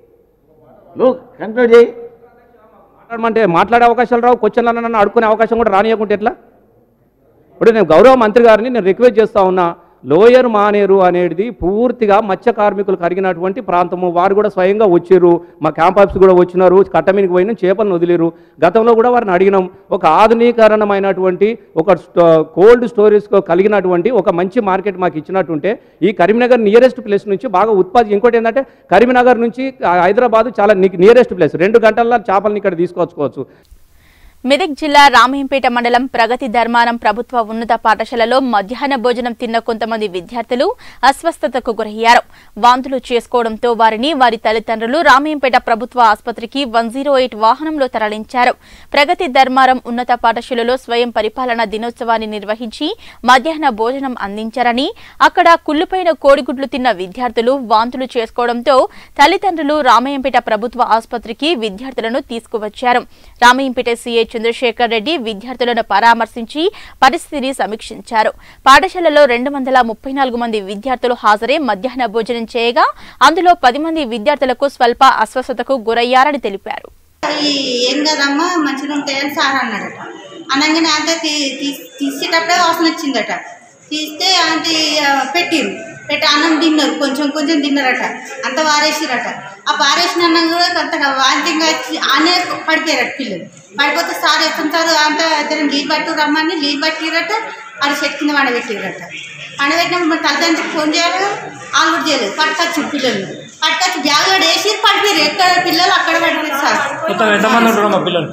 నువ్వు కన్క్లూడ్ చేయి మాట్లాడమంటే మాట్లాడే అవకాశాలు రావు క్వశ్చన్లు నన్ను అడుకునే అవకాశం కూడా రానియకుంటే ఎట్లా ఇప్పుడు నేను గౌరవ మంత్రి గారిని నేను రిక్వెస్ట్ చేస్తా ఉన్నా లోయర్ మానేరు అనేది పూర్తిగా మత్స్య కార్మికులు కరిగినటువంటి ప్రాంతము వారు కూడా స్వయంగా వచ్చిర్రు మా క్యాంప్ ఆఫీస్ కూడా వచ్చినారు కట్టమీనికి పోయిన చేపలను వదిలేరు గతంలో కూడా వారిని అడిగినాం ఒక ఆధునీకరణమైనటువంటి ఒక కోల్డ్ స్టోరేజ్ కలిగినటువంటి ఒక మంచి మార్కెట్ మాకు ఇచ్చినట్టుంటే ఈ కరీంనగర్ నియరెస్ట్ ప్లేస్ నుంచి బాగా ఉత్పత్తి ఇంకోటి ఏంటంటే కరీంనగర్ నుంచి హైదరాబాద్ చాలా నియరెస్ట్ ప్లేస్ రెండు గంటల్లో చేపలను ఇక్కడ తీసుకొచ్చుకోవచ్చు మెదక్ జిల్లా రామయంపేట మండలం ప్రగతి ధర్మారం ప్రభుత్వ ఉన్నత పాఠశాలలో మధ్యాహ్న భోజనం తిన్న కొంతమంది విద్యార్థులు అస్వస్థతకు గురయ్యారు వాంతులు చేసుకోవడంతో వారిని వారి తల్లిదండ్రులు రామయంపేట ప్రభుత్వ ఆసుపత్రికి వన్ వాహనంలో తరలించారు ప్రగతి ధర్మారం ఉన్నత పాఠశాలలో స్వయం పరిపాలన దినోత్సవాన్ని నిర్వహించి మధ్యాహ్న భోజనం అందించారని అక్కడ కుళ్ళుపైన కోడిగుడ్లు తిన్న విద్యార్థులు వాంతులు చేసుకోవడంతో తల్లిదండ్రులు రామయంపేట ప్రభుత్వ ఆసుపత్రికి విద్యార్థులను తీసుకువచ్చారు రామయంపేట సీఐ చంద్రశేఖర్ రెడ్డి విద్యార్థులను పరామర్శించి పరిస్థితిని సమీక్షించారు పాఠశాలలో రెండు వందల ముప్పై నాలుగు మంది విద్యార్థులు హాజరై మధ్యాహ్న భోజనం చేయగా అందులో పది మంది విద్యార్థులకు స్వల్ప అస్వస్థతకు గురయ్యారని తెలిపారు అవి ఏం కదమ్మా మంచిగా ఉంటాయని సార్ అన్నాడట అనగానే అంతే తీ తీ- తీసేటప్పుడే వాసన వచ్చిందట తీస్తే అంతే పెట్టిరు పెట్టి అన్నం తిన్నారు కొంచెం కొంచెం తిన్నారట అంత వారేసిరట ఆ వారేసిన అన్నం కూడా అంతగా వాంతింగ్ వచ్చి ఆనే పడిపోయారట పిల్లలు పడిపోతే సార్ ఎత్తుంటారు అంత ఇద్దరు లీవ్ పట్టు రమ్మని లీవ్ పట్టిరట ఆడ చెట్టు కింద వండబెట్టిరట వండబెట్టినప్పుడు మరి తల్లిదండ్రులకు ఫోన్ చేయాలి వాళ్ళు కూడా చేయలేదు పట్టుకొచ్చి పిల్లలు పట్టుకొచ్చి బ్యాగ్లో వేసి పడిపోయారు ఎక్కడ పిల్లలు అక్కడ పడిపోయారు సార్ మొత్తం ఎంతమంది ఉంటారు మా పిల్లలు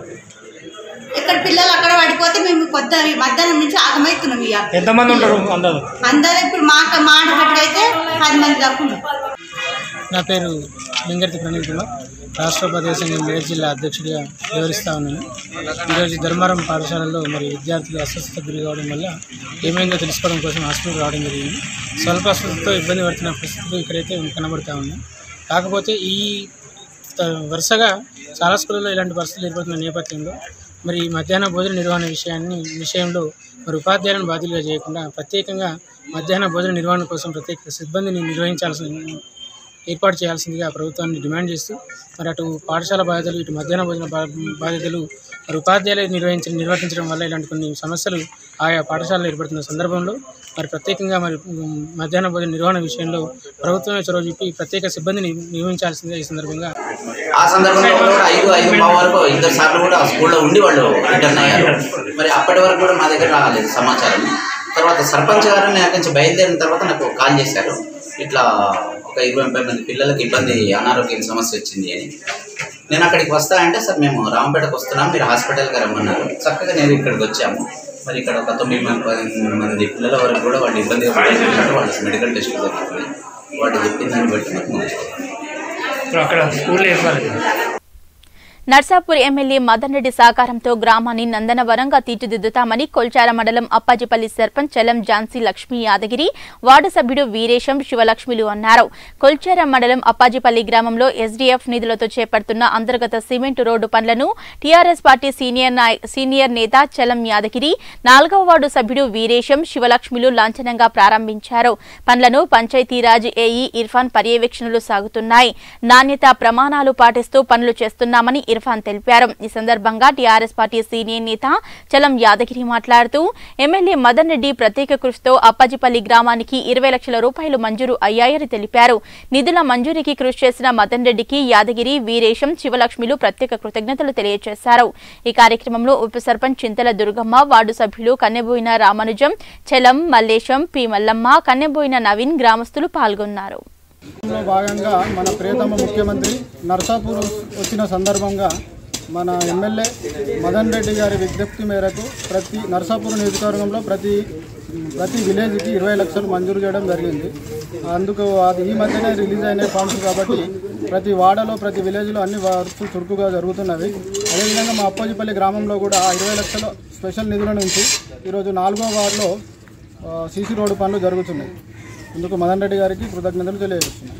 ఇక్కడ పిల్లలు అక్కడ పడిపోతే మేము పొద్దు మధ్యాహ్నం నుంచి ఆగమవుతున్నాం ఇక ఎంతమంది ఉంటారు అందరూ అందరూ ఇప్పుడు మా మాటకైతే పది మంది దాకా ఉన్నారు. నా పేరు లింగర్తి ప్రణీత్ కుమార్ రాష్ట్ర ఉపాధ్యాయ సంఘం మెదక్ జిల్లా అధ్యక్షుడిగా వివరిస్తా ఉన్నాను ఈరోజు ధర్మారం పాఠశాలలో మరి విద్యార్థులు అస్వస్థత గురి కావడం వల్ల ఏమైందో తెలుసుకోవడం కోసం హాస్పిటల్ రావడం జరిగింది స్వల్ప అస్వస్థతతో ఇబ్బంది పడుతున్న పరిస్థితులు ఇక్కడైతే కనబడతా ఉన్నాయి కాకపోతే ఈ త- వరుసగా చాలా స్కూళ్ళలో ఇలాంటి పరిస్థితులు ఏర్పడుతున్న నేపథ్యంలో మరి ఈ మధ్యాహ్న భోజన నిర్వహణ విషయాన్ని విషయంలో మరి ఉపాధ్యాయులను బాధ్యులుగా చేయకుండా ప్రత్యేకంగా మధ్యాహ్న భోజన నిర్వహణ కోసం ప్రత్యేక సిబ్బందిని నిర్వహించాల్సిన ఏర్పాటు చేయాల్సిందిగా ప్రభుత్వాన్ని డిమాండ్ చేస్తూ మరి అటు పాఠశాల బాధ్యతలు ఇటు మధ్యాహ్న భోజన బా- బాధ్యతలు మరి ఉపాధ్యాయులు నిర్వహించ నిర్వర్తించడం వల్ల ఇలాంటి కొన్ని సమస్యలు ఆయా పాఠశాలలో ఏర్పడుతున్న సందర్భంలో మరి ప్రత్యేకంగా మరి ఉమ్, మధ్యాహ్న భోజన నిర్వహణ విషయంలో ప్రభుత్వమే చొరవ చూపి ప్రత్యేక సిబ్బందిని నియమించాల్సిందిగా ఈ సందర్భంగా ఆ సందర్భంలో కూడా ఐదు ఐదు మా వరకు ఇద్దరు సార్లు కూడా స్కూల్లో ఉండి వాళ్ళు రిటర్న్ అయ్యారు మరి అప్పటి వరకు కూడా మా దగ్గర రాలేదు సమాచారం తర్వాత సర్పంచ్ గారు నేను అక్కడి నుంచి బయలుదేరిన తర్వాత నాకు కాల్ చేశారు ఇట్లా ఒక ఇరవై ముప్పై మంది పిల్లలకి ఇబ్బంది అనారోగ్యం సమస్య వచ్చింది అని నేను అక్కడికి వస్తా అంటే సార్ మేము రామపేటకు వస్తున్నాం మీరు హాస్పిటల్కి రమ్మన్నారు చక్కగా నేను ఇక్కడికి వచ్చాము మరి ఇక్కడ ఒక తొమ్మిది మంది పది మంది పిల్లల వరకు కూడా వాళ్ళు ఇబ్బంది పడుతున్నట్టు వాళ్ళకి మెడికల్ టెస్ట్ జరుగుతుంది వాళ్ళు చెప్పిన దాన్ని బట్టి మాకు ముందుకు ఇప్పుడు అక్కడ స్కూల్లో ఏం కాలేదు నర్సాపూర్ ఎమ్మెల్యే మదన్ రెడ్డి సహకారంతో గ్రామాన్ని నందనవనంగా తీర్చిదిద్దుతామని కొల్చార మండలం అప్పాజిపల్లి సర్పంచ్ చలం ఝాన్సీ లక్ష్మీ యాదగిరి వార్డు సభ్యుడు వీరేశం శివలక్ష్మిలు అన్నారు కొల్చార మండలం అప్పాజిపల్లి గ్రామంలో ఎస్డీఎఫ్ నిధులతో చేపడుతున్న అంతర్గత సిమెంట్ రోడ్డు పనులను టీఆర్ఎస్ పార్టీ సీనియర్ నాయ- సీనియర్ నేత చలం యాదగిరి నాలుగవ వార్డు సభ్యుడు వీరేశం శివలక్ష్మిలు లాంఛనంగా ప్రారంభించారు పనులను పంచాయతీరాజ్ ఏఈ ఇర్ఫాన్ పర్యవేక్షణలు సాగుతున్నాయి నాణ్యత ప్రమాణాలు పాటిస్తూ పనులు చేస్తున్నామని ఇర్ఫాన్ తెలిపారు ఈ సందర్భంగా టీఆర్ఎస్ పార్టీ సీనియర్ నేత చలం యాదగిరి మాట్లాడుతూ ఎమ్మెల్యే మదన్ రెడ్డి ప్రత్యేక కృషితో అప్పాజిపల్లి గ్రామానికి ఇరవై లక్షల రూపాయలు మంజూరు అయ్యాయని తెలిపారు నిధుల మంజూరీకి కృషి చేసిన మదన్ రెడ్డికి యాదగిరి వీరేశం శివలక్ష్మిలు ప్రత్యేక కృతజ్ఞతలు తెలియజేశారు ఈ కార్యక్రమంలో ఉప సర్పంచ్ చింతల దుర్గమ్మ వార్డు సభ్యులు కన్నెబోయిన రామానుజం చలం మల్లేశం పి మల్లమ్మ కన్నెబోయిన నవీన్ గ్రామస్తులు పాల్గొన్నారు లో భాగంగా మన ప్రియతమ ముఖ్యమంత్రి నర్సాపూర్ వచ్చిన సందర్భంగా మన ఎమ్మెల్యే మదన్ రెడ్డి గారి విజ్ఞప్తి మేరకు ప్రతి నర్సాపూర్ నియోజకవర్గంలో ప్రతి ప్రతి విలేజ్కి ఇరవై లక్షలు మంజూరు చేయడం జరిగింది అందుకు అది ఈ మధ్యనే రిలీజ్ అయిన ఫండ్స్ కాబట్టి ప్రతి వాడలో ప్రతి విలేజ్లో అన్ని వర్క్స్ చురుకుగా జరుగుతున్నవి అదేవిధంగా మా అప్పోజిపల్లి గ్రామంలో కూడా ఆ ఇరవై లక్షల స్పెషల్ నిధుల నుంచి ఈరోజు నాలుగో వార్డులో సీసీ రోడ్డు పనులు జరుగుతున్నాయి ఇందుకు మదన్ రెడ్డి గారికి కృతజ్ఞతలు తెలియజేస్తున్నాను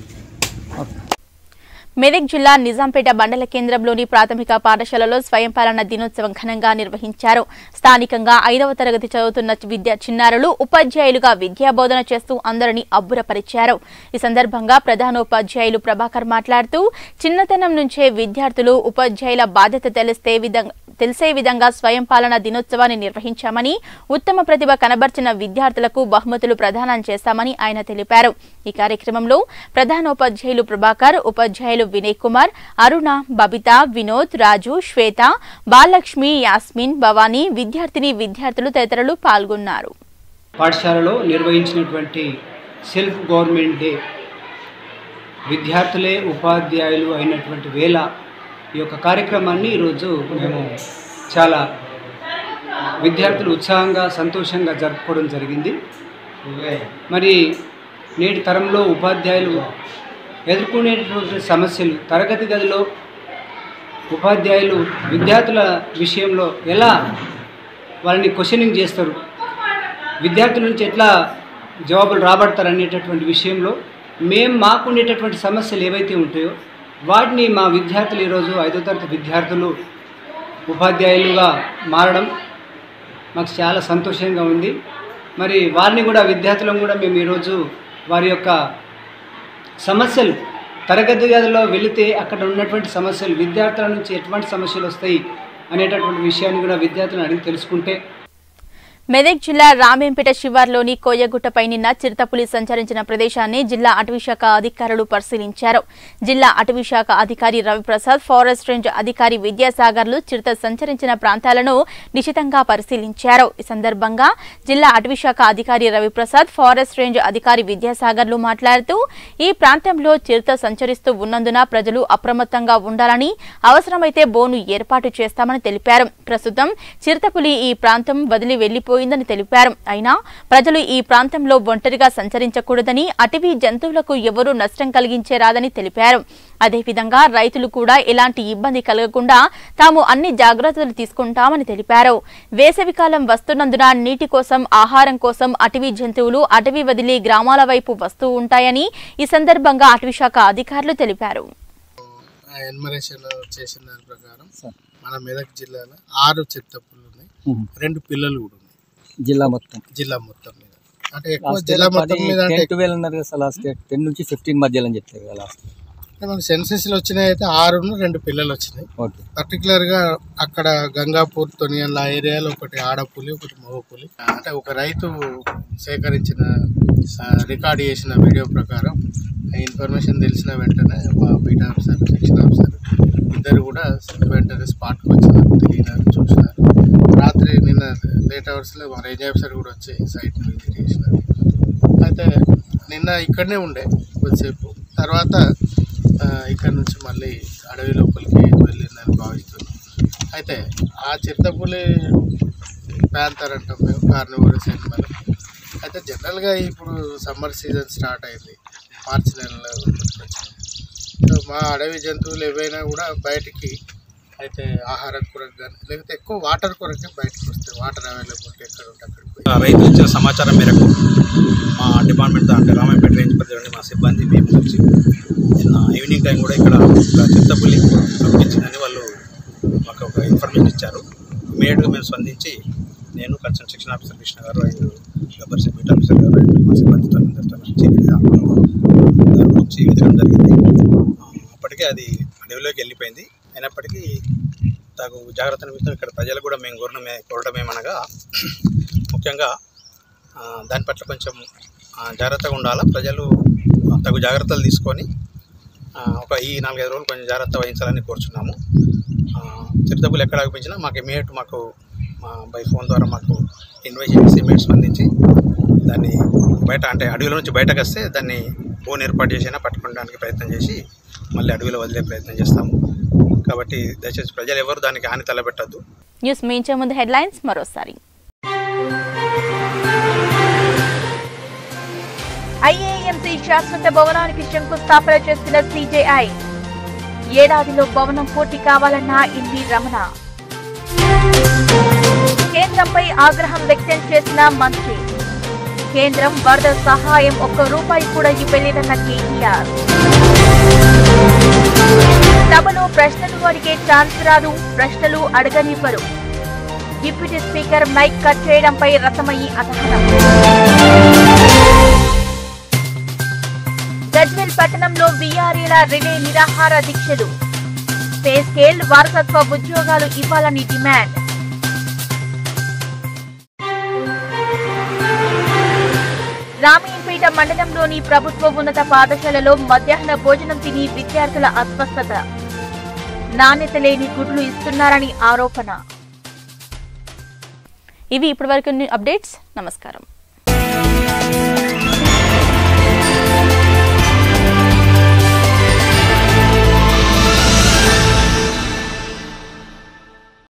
మెదక్ జిల్లా నిజాంపేట మండల కేంద్రంలోని ప్రాథమిక పాఠశాలలో స్వయం పాలన దినోత్సవం ఘనంగా నిర్వహించారు స్థానికంగా ఐదవ తరగతి చదువుతున్న విద్యా చిన్నారులు ఉపాధ్యాయులుగా విద్యాబోధన చేస్తూ అందరినీ అబ్బురపరిచారు ఈ సందర్భంగా ప్రధానోపాధ్యాయులు ప్రభాకర్ మాట్లాడుతూ చిన్నతనం నుంచే విద్యార్థులు ఉపాధ్యాయుల బాధ్యత తెలిస్తే విధంగా తెలిసే విధంగా స్వయం పాలన దినోత్సవాన్ని నిర్వహించామని ఉత్తమ ప్రతిభ కనబర్చిన విద్యార్థులకు బహుమతులు ప్రదానం చేస్తామని ఆయన తెలిపారు ఈ కార్యక్రమంలో ప్రధానోపాధ్యాయులు ప్రభాకర్ ఉపాధ్యాయులు వినయ్ కుమార్ అరుణ బబిత వినోద్ రాజు శ్వేత బాలలక్ష్మి యాస్మిన్ భవానీ విద్యార్థిని విద్యార్థులు తదితరులు పాల్గొన్నారు పాఠశాలలో నిర్వహించినటువంటి సెల్ఫ్ గవర్నమెంట్ డే విద్యార్థులే ఉపాధ్యాయులు అయినటువంటి వేళ ఈ యొక్క కార్యక్రమాన్ని ఈరోజు మేము చాలా విద్యార్థులు ఉత్సాహంగా సంతోషంగా జరుపుకోవడం జరిగింది మరి నేటి తరంలో ఉపాధ్యాయులు ఎదుర్కొనేటువంటి సమస్యలు తరగతి గదిలో ఉపాధ్యాయులు విద్యార్థుల విషయంలో ఎలా వాళ్ళని క్వశ్చనింగ్ చేస్తారు విద్యార్థుల నుంచి ఎట్లా జవాబులు రాబడతారు అనేటటువంటి విషయంలో మేము మాకు ఉండేటటువంటి సమస్యలు ఏవైతే ఉంటాయో వాటిని మా విద్యార్థులు ఈరోజు ఐదో తరగతి విద్యార్థులు ఉపాధ్యాయులుగా మారడం మాకు చాలా సంతోషంగా ఉంది మరి వారిని కూడా విద్యార్థులను కూడా మేము ఈరోజు వారి యొక్క సమస్యలు తరగతి గదిలో వెళితే అక్కడ ఉన్నటువంటి సమస్యలు విద్యార్థుల నుంచి ఎటువంటి సమస్యలు వస్తాయి అనేటటువంటి విషయాన్ని కూడా విద్యార్థులను అడిగి తెలుసుకుంటే మెదక్ జిల్లా రామేంపేట శివార్లోని కోయగుట్టపై నిన్న చిరుతపులి సంచరించిన ప్రదేశాన్ని జిల్లా అటవీశాఖ అధికారులు పరిశీలించారు జిల్లా అటవీశాఖ అధికారి రవిప్రసాద్ ఫారెస్ట్ రేంజ్ అధికారి విద్యాసాగర్లు చిరుత సంచరించిన ప్రాంతాలను నిశితంగా పరిశీలించారు ఈ సందర్భంగా జిల్లా అటవీశాఖ అధికారి రవిప్రసాద్ ఫారెస్ట్ రేంజ్ అధికారి విద్యాసాగర్లు మాట్లాడుతూ ఈ ప్రాంతంలో చిరుత సంచరిస్తూ ఉన్నందున ప్రజలు అప్రమత్తంగా ఉండాలని అవసరమైతే బోను ఏర్పాటు చేస్తామని తెలిపారు ప్రస్తుతం చిరుతపులి ఈ ప్రాంతం వదిలి వెళ్లిపోయిందని తెలిపారు అయినా ప్రజలు ఈ ప్రాంతంలో ఒంటరిగా సంచరించకూడదని అటవీ జంతువులకు ఎవరూ నష్టం కలిగించేరాదని తెలిపారు అదేవిధంగా రైతులు కూడా ఎలాంటి ఇబ్బంది కలగకుండా తాము అన్ని జాగ్రత్తలు తీసుకుంటామని తెలిపారు వేసవికాలం వస్తున్నందున నీటి కోసం ఆహారం కోసం అటవీ జంతువులు అటవీ వదిలి గ్రామాల వైపు వస్తూ ఉంటాయని ఈ సందర్భంగా అటవీశాఖ అధికారులు తెలిపారు ఎన్మరేషన్ చేసిన దాని ప్రకారం మన మెదక్ జిల్లాలో ఆరు చిత్తపులు ఉన్నాయి రెండు పిల్లలు కూడా ఉన్నాయి జిల్లా మొత్తం జిల్లా మొత్తం మీద అంటే ఎక్కువ జిల్లా మొత్తం మీద అంటే ట్వెల్వ్ ఉన్నారు కదా సార్ లాస్ట్ టెన్ నుంచి ఫిఫ్టీన్ మధ్యలో అని చెప్పారు కదా లాస్ట్ అంటే మన సెన్సెస్ లో వచ్చినాయి అయితే ఆరు రెండు పిల్లలు వచ్చినాయి ఓకే పర్టికులర్ గా అక్కడ గంగాపూర్ తొనియల్ ఆ ఏరియాలో ఒకటి ఆడపులి ఒకటి మగ పులి అంటే ఒక రైతు సేకరించిన ఆ, రికార్డ్ చేసిన వీడియో ప్రకారం ఆ ఇన్ఫర్మేషన్ తెలిసిన వెంటనే మా బీట్ ఆఫీసర్ సెక్షన్ ఆఫీసర్ ఇద్దరు కూడా వెంటనే స్పాట్కి వచ్చినారు తిరిగినారు చూసినారు రాత్రి నిన్న లేట్ అవర్స్లో మా రేంజ్ ఆఫీసర్ కూడా వచ్చి సైట్ విజిట్ చేసినారు అయితే నిన్న ఇక్కడనే ఉండే కొద్దిసేపు తర్వాత ఆ, ఇక్కడ నుంచి మళ్ళీ అడవి లోపలికి వెళ్ళిందని భావిస్తున్నాం అయితే ఆ చిరుతపులి ప్యాంతర్ అంటాం మేము కార్నివరస్ ఎనిమల్ అయితే జనరల్గా ఇప్పుడు సమ్మర్ సీజన్ స్టార్ట్ అయింది మార్చి నెలలో గుర్తుకొచ్చింది సో మా అడవి జంతువులు ఏవైనా కూడా బయటికి అయితే ఆహారం కొరకు కానీ లేకపోతే ఎక్కువ వాటర్ కొరకే బయటకు వస్తాయి వాటర్ అవైలబిలిటీ ఎక్కడ ఉంటే అక్కడికి పోయి ఆ రైతులు ఇచ్చిన సమాచారం మేరకు మా డిపార్ట్మెంట్ అంటే రామాయపేట రేంజ్ పరిధిలో ఉండే మా సిబ్బంది మేము వచ్చి నిన్న ఈవినింగ్ టైం కూడా ఇక్కడ ఒక చిత్తపులి పంపించిందని వాళ్ళు మాకు ఒక ఇన్ఫర్మేషన్ ఇచ్చారు ఇమీడియట్గా మేము స్పందించి నేను కన్సర్న్ సెక్షన్ ఆఫీసర్ కృష్ణ గారు అండ్ గబ్బర్ సిబ్బంది ఆఫీసర్ గారు అండ్ మా సిబ్బందితో అందరితో వచ్చి ఇక్కడ దాని గురించి వెతకడం జరిగింది ఆ, అప్పటికే అది అడవిలోకి వెళ్ళిపోయింది అయినప్పటికీ తగు జాగ్రత్త నిమిత్తం ఇక్కడ ప్రజలు కూడా మేము కోరడమే కోరడం ఏమనగా ముఖ్యంగా ఆ, దాని పట్ల కొంచెం ఆ, జాగ్రత్తగా ఉండాలా ప్రజలు తగు జాగ్రత్తలు తీసుకొని ఆ, ఒక ఈ నాలుగైదు రోజులు కొంచెం జాగ్రత్త వహించాలని కోరుచున్నాము చిరుతపులు ఎక్కడ ఆగిపించినా మాకు ఇమీడియట్ మాకు మా బై ఫోన్ ద్వారా మాకు ఇన్వైట్ చేసి ఇమీడియట్ స్పందించి దాన్ని బయట అంటే అడవిలో నుంచి బయటకు వస్తే దాన్ని ఫోన్ ఏర్పాటు చేసినా పట్టుకోవడానికి ప్రయత్నం చేసి మళ్ళీ అడవిలో వదిలే ప్రయత్నం చేస్తాము కాబట్టి దయచేసి ప్రజలు ఎవరు దానికి హాని తలపెట్టద్దు న్యూస్ మించే ముందు హెడ్లైన్స్ మరోసారి ఐఏఎంసీ శాశ్వత భవనానికి శంకుస్థాపన చేసిన సిజేఐ ఏడాదిలో భవనం పూర్తి కావాలన్న ఇంది రమణ కేంద్రంపై ఆగ్రహం వ్యక్తం చేసిన మంత్రి కేంద్రం వరద సహాయం ఒక్క రూపాయి కూడా ఇవ్వలేదన్న కేటీఆర్ సభలో ప్రశ్నలు అడిగే ఛాన్స్ రాదు ప్రశ్నలు అడగనివ్వరు డిప్యూటీ స్పీకర్ మైక్ కట్ చేయడంపై రసమయ్యి అసహనం గజ్వెల్ పట్టణంలో వీఆర్ఏల రిలే నిరాహార దీక్షలు పే స్కేల్ వారసత్వ ఉద్యోగాలు ఇవ్వాలని డిమాండ్ రామయ్యపేట మండలంలోని ప్రభుత్వ ఉన్నత పాఠశాలలో మధ్యాహ్న భోజనం తిని విద్యార్థుల అస్వస్థత నాణ్యత లేని గుడ్లు ఇస్తున్నారని ఆరోపణ ఇవి ఇప్పటివరకు అప్డేట్స్ నమస్కారం